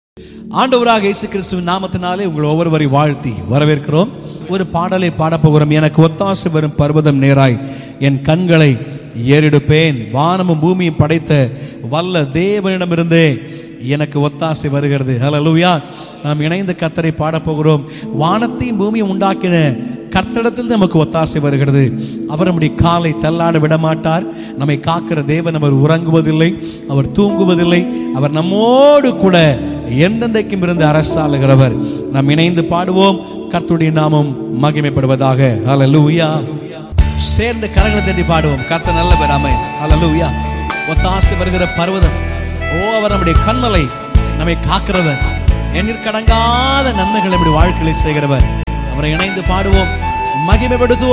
ஆண்டவராக இயேசு கிறிஸ்துவின் நாமத்தினாலே உங்கள் ஒவ்வொருவரை வாழ்த்தி வரவேற்கிறோம் ஒரு பாடலை பாடப்போகிறோம் எனக்கு ஒத்தாசை வரும் பர்வதம் நேராய் என் கண்களை ஏறெடுப்பேன் வானமும் பூமியும் படைத்த வல்ல தேவனிடமிருந்தே எனக்கு ஒத்தாசை வருகிறது ஹalleluya நாம் இணைந்து கத்தரை பாடப்போகிறோம் வானத்தையும் பூமியும் உண்டாக்கின கர்த்தடத்தில் நமக்கு ஒத்தாசை வருகிறது அவர் நம்முடைய காலை தள்ளாட விடமாட்டார் நம்மை காக்கிற தேவன் அவர் உறங்குவதில்லை அவர் தூங்குவதில்லை அவர் நம்மோடு கூட என்றென்றைக்கும் இருந்து அரசாளுகிறவர் நாம் இணைந்து பாடுவோம் கர்த்தருடைய நாமம் மகிமைப்படுவதாக ஹalleluya சேர்ந்து கரங்களை தட்டி பாடுவோம் கர்த்தர் நல்லவர் அமை ஹalleluya ஒத்தாசை வருகிற பர்வதம் ஓ அவர் நம்முடைய கண்மலை நம்மை காக்கிறவர் எண்ணிற்கடங்காத நன்மைகளை நம்முடைய வாழ்க்கையில செய்கிறவர் அவரை இணைந்து பாடுவோம் மகிமைப்படுத்துவோம்